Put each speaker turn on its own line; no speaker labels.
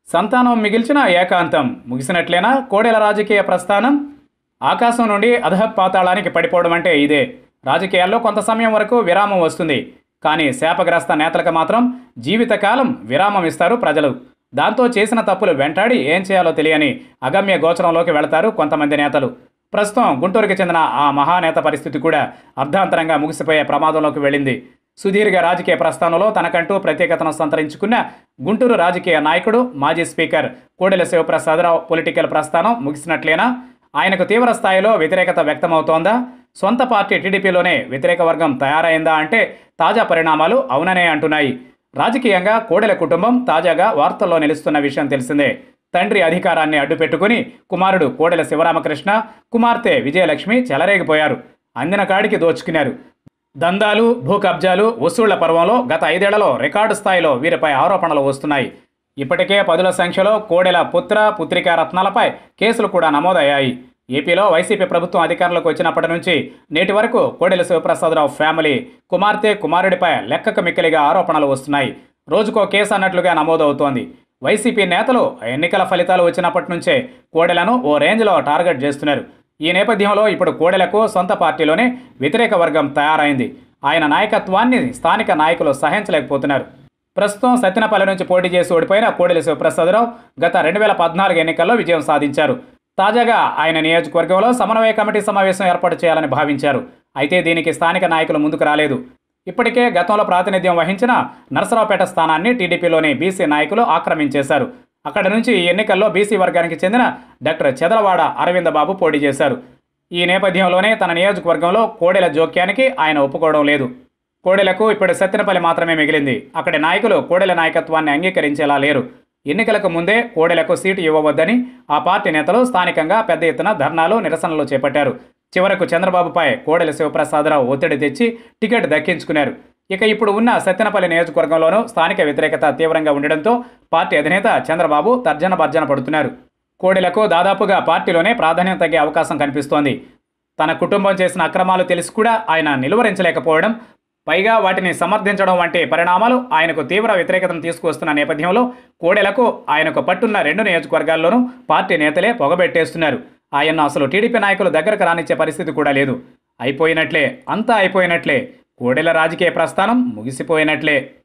సంతానం మిగిల్చిన ఏకాంతం ముగిసినట్లేనా కోడెల రాజకీయ ప్రస్థానం ఆకాశం నుండి అధపాతాళానికి పడిపోవడం అంటే ఇదే రాజకీయాల్లో కొంత సమయం వరకు విరామం వస్తుంది కానీ శాపగ్రస్త నేతలకు మాత్రం జీవితకాలం విరామం ఇస్తారు ప్రజలు దాంతో చేసిన తప్పులు వెంటాడి ఏం చేయాలో తెలియని అగమ్య గోచరంలోకి వెళతారు కొంతమంది నేతలు ప్రస్తుతం గుంటూరుకి చెందిన ఆ మహానేత పరిస్థితి కూడా అర్ధాంతరంగా ముగిసిపోయే ప్రమాదంలోకి వెళ్ళింది సుదీర్ఘ రాజకీయ ప్రస్థానంలో తనకంటూ ప్రత్యేకతను సంతరించుకున్న గుంటూరు రాజకీయ నాయకుడు మాజీ స్పీకర్ కోడెల శివప్రసాదరావు పొలిటికల్ ప్రస్థానం ముగిసినట్లేనా ఆయనకు తీవ్ర స్థాయిలో వ్యతిరేకత వ్యక్తమవుతోందా సొంత పార్టీ టీడీపీలోనే వ్యతిరేక వర్గం తయారైందా అంటే తాజా పరిణామాలు అవుననే అంటున్నాయి రాజకీయంగా కోడెల కుటుంబం తాజాగా వార్తల్లో నిలుస్తున్న విషయం తెలిసిందే తండ్రి అధికారాన్ని అడ్డుపెట్టుకుని కుమారుడు కోడెల శివరామకృష్ణ కుమార్తె విజయలక్ష్మి చెలరేగిపోయారు అందిన కాడికి దోచుకున్నారు దందాలు భూ కబ్జాలు వసూళ్ల పర్వంలో గత ఐదేళ్లలో రికార్డు స్థాయిలో వీరిపై ఆరోపణలు వస్తున్నాయి ఇప్పటికే పదుల సంఖ్యలో కోడెల పుత్ర పుత్రికా రత్నాలపై కేసులు కూడా నమోదయ్యాయి ఏపీలో వైసీపీ ప్రభుత్వం అధికారంలోకి వచ్చినప్పటి నుంచి నేటి వరకు కోడెల శివప్రసాదరావు ఫ్యామిలీ కుమార్తె కుమారుడిపై లెక్కకు మిక్కిలిగా ఆరోపణలు వస్తున్నాయి రోజుకో కేసు అన్నట్లుగా నమోదవుతోంది వైసీపీ నేతలు ఎన్నికల ఫలితాలు వచ్చినప్పటి నుంచే కోడెలను ఓ రేంజ్లో టార్గెట్ చేస్తున్నారు ఈ నేపథ్యంలో ఇప్పుడు కోడెలకు సొంత పార్టీలోనే వ్యతిరేక వర్గం తయారైంది ఆయన నాయకత్వాన్ని స్థానిక నాయకులు సహించలేకపోతున్నారు ప్రస్తుతం సత్యనపల్లి నుంచి పోటీ చేసి ఓడిపోయిన కోడెల శివప్రసాదరావు గత రెండు వేల పద్నాలుగు ఎన్నికల్లో విజయం సాధించారు తాజాగా ఆయన నియోజకవర్గంలో సమన్వయ కమిటీ సమావేశం ఏర్పాటు చేయాలని భావించారు అయితే దీనికి స్థానిక నాయకులు ముందుకు రాలేదు ఇప్పటికే గతంలో ప్రాతినిధ్యం వహించిన నరసరావుపేట స్థానాన్ని టీడీపీలోని బీసీ నాయకులు ఆక్రమించేశారు అక్కడ నుంచి ఈ ఎన్నికల్లో బీసీ వర్గానికి చెందిన డాక్టర్ చెదలవాడ అరవింద బాబు పోటీ చేశారు ఈ నేపథ్యంలోనే తన నియోజకవర్గంలో కోడెల జోక్యానికి ఆయన ఒప్పుకోవడం లేదు కోడెలకు ఇప్పుడు సత్తెనపల్లి మాత్రమే మిగిలింది అక్కడి నాయకులు కోడెల నాయకత్వాన్ని అంగీకరించేలా లేరు ఎన్నికలకు ముందే కోడెలకు సీటు ఇవ్వవద్దని ఆ పార్టీ నేతలు స్థానికంగా పెద్ద ఎత్తున ధర్నాలు నిరసనలు చేపట్టారు చివరకు చంద్రబాబుపై కోడెల శివప్రసాదరావు ఒత్తిడి తెచ్చి టికెట్ దక్కించుకున్నారు ఇక ఇప్పుడు ఉన్న సత్తెనపల్లి నియోజకవర్గంలోనూ స్థానిక వ్యతిరేకత తీవ్రంగా ఉండడంతో పార్టీ అధినేత చంద్రబాబు తర్జన భర్జన పడుతున్నారు కోడెలకు దాదాపుగా పార్టీలోనే ప్రాధాన్యం తగ్గే అవకాశం కనిపిస్తోంది తన కుటుంబం చేసిన అక్రమాలు తెలిసి కూడా ఆయన నిలువరించలేకపోవడం పైగా వాటిని సమర్థించడం వంటి పరిణామాలు ఆయనకు తీవ్ర వ్యతిరేకతను తీసుకువస్తున్న నేపథ్యంలో కోడెలకు ఆయనకు పట్టున్న రెండు నియోజకవర్గాల్లోనూ పార్టీ నేతలే పొగబెట్టేస్తున్నారు ఆయన్ను అసలు టీడీపీ నాయకులు దగ్గరకు రానిచ్చే పరిస్థితి కూడా లేదు అయిపోయినట్లే అంతా అయిపోయినట్లే కోడెల రాజకీయ ప్రస్థానం ముగిసిపోయినట్లే